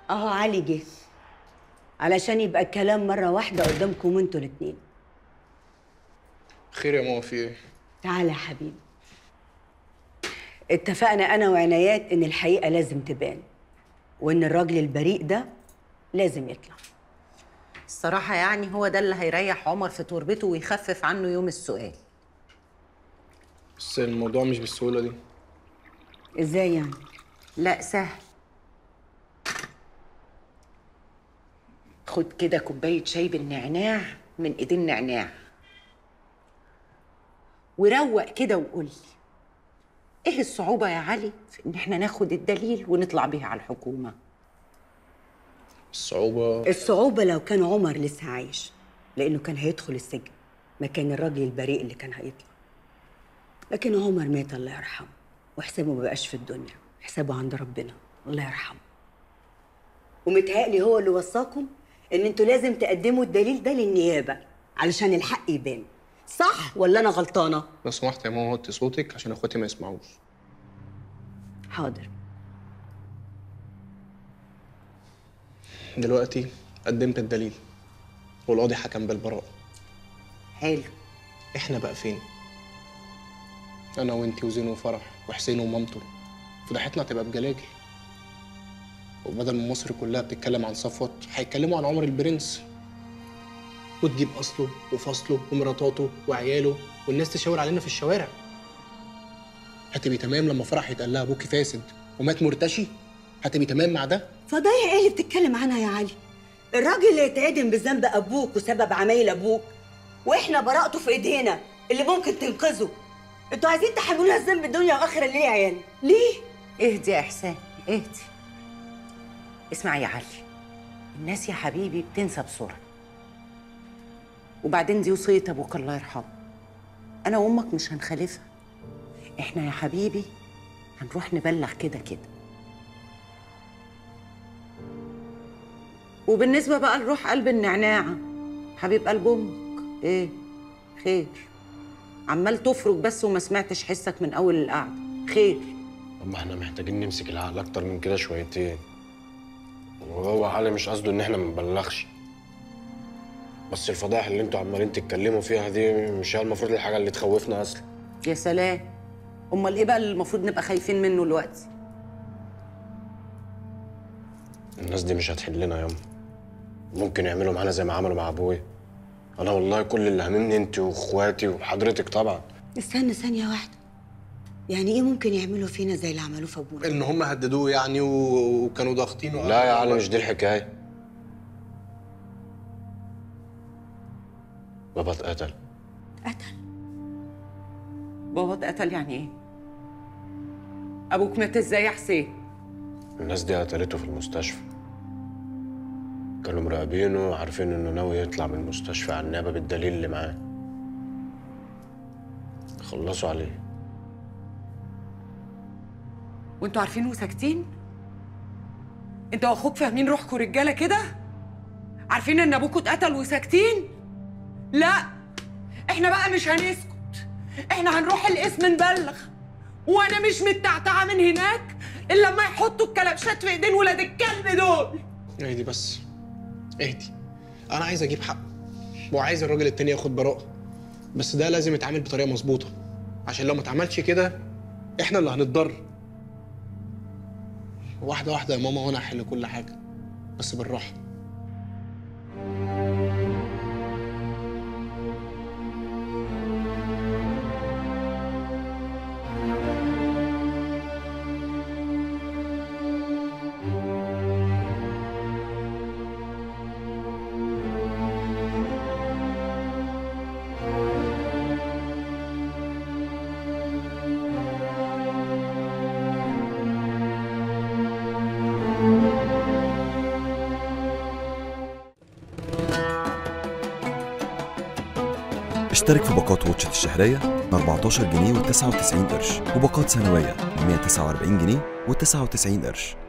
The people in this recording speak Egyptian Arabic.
اهو علي جه علشان يبقى الكلام مرة واحدة قدامكم انتوا الاتنين خير يا ماما في ايه؟ تعالى يا حبيبي اتفقنا انا وعنايات ان الحقيقة لازم تبان وان الراجل البريء ده لازم يطلع الصراحة يعني هو ده اللي هيريح عمر في تربته ويخفف عنه يوم السؤال بس الموضوع مش بالسهولة دي ازاي يعني لا سهل خد كده كوباية شاي بالنعناع من ايدين نعناع وروق كده وقول لي ايه الصعوبة يا علي في ان احنا ناخد الدليل ونطلع بيه على الحكومة الصعوبة الصعوبة لو كان عمر لسه عايش لأنه كان هيدخل السجن مكان الراجل البريء اللي كان هيطلع لكن عمر مات الله يرحمه وحسابه ما بقاش في الدنيا حسابه عند ربنا الله يرحمه ومتهيألي هو اللي وصاكم إن أنتوا لازم تقدموا الدليل ده للنيابة علشان الحق يبان صح ولا أنا غلطانة؟ لو سمحت يا ماما وطي صوتك عشان اخواتي ما يسمعوش حاضر دلوقتي قدمت الدليل والقاضي حكم بالبراءة حلو احنا بقى فين؟ انا وانتي وزين وفرح وحسين ومامته فضحتنا هتبقى بجلاجل وبدل ما مصر كلها بتتكلم عن صفوت هيتكلموا عن عمر البرنس وتجيب اصله وفصله ومراتاته وعياله والناس تشاور علينا في الشوارع هتبقي تمام لما فرح يتقال لها ابوكي فاسد ومات مرتشي هتبقي تمام مع ده فضايح ايه اللي بتتكلم عنها يا علي؟ الراجل اللي يتعدم بذنب ابوك وسبب عمايل ابوك واحنا براءته في ايدينا اللي ممكن تنقذه انتوا عايزين تحملونا الذنب الدنيا واخره ليه يا عيال؟ ليه؟ اهدي يا احسان اهدي اسمع يا علي الناس يا حبيبي بتنسى بسرعه وبعدين دي وصيه ابوك الله يرحمه انا وامك مش هنخالفها احنا يا حبيبي هنروح نبلغ كده كده وبالنسبه بقى لروح قلب النعناعه حبيب قلب امك ايه خير عمال تفرج بس وما سمعتش حسك من اول القعده خير اما احنا محتاجين نمسك العقل اكتر من كده شويتين وهو علي مش قصده ان احنا ما نبلغش بس الفضائح اللي انتوا عمالين تتكلموا فيها دي مش هي المفروض الحاجه اللي تخوفنا اصلا يا سلام امال ايه بقى اللي المفروض نبقى خايفين منه دلوقتي الناس دي مش هتحلنا ياما ممكن يعملوا معانا زي ما عملوا مع ابويا انا والله كل اللي هاممني انت واخواتي وحضرتك طبعا استنى ثانيه واحده يعني ايه ممكن يعملوا فينا زي اللي عملوه في ابونا؟ ان هم هددوه يعني و- وكانوا ضاغطينه لا يا علي مش دي الحكايه بابا اتقتل قتل بابا اتقتل يعني ايه ابوك مات ازاي يا حسين الناس دي قتلته في المستشفى كانوا مراقبينه وعارفين انه ناوي يطلع من المستشفى على النيابه بالدليل اللي معاه خلصوا عليه وانتوا عارفين وساكتين انت واخوك فاهمين روحكم رجاله كده عارفين ان ابوكوا اتقتل وساكتين لا احنا بقى مش هنسكت احنا هنروح القسم نبلغ وانا مش متعتعه من هناك الا لما يحطوا الكلبشات في ايدين ولاد الكلب دول اهدي بس اهدي انا عايز اجيب حقه وعايز الراجل التاني ياخد براءة بس ده لازم يتعامل بطريقة مظبوطة عشان لو ما اتعملش كده احنا اللي هنتضر واحدة واحدة يا ماما وانا هحل كل حاجة بس بالراحة اشترك في باقات واتشت الشهرية ب 14 جنيه و99 قرش وباقات سنوية ب 149 جنيه و99 قرش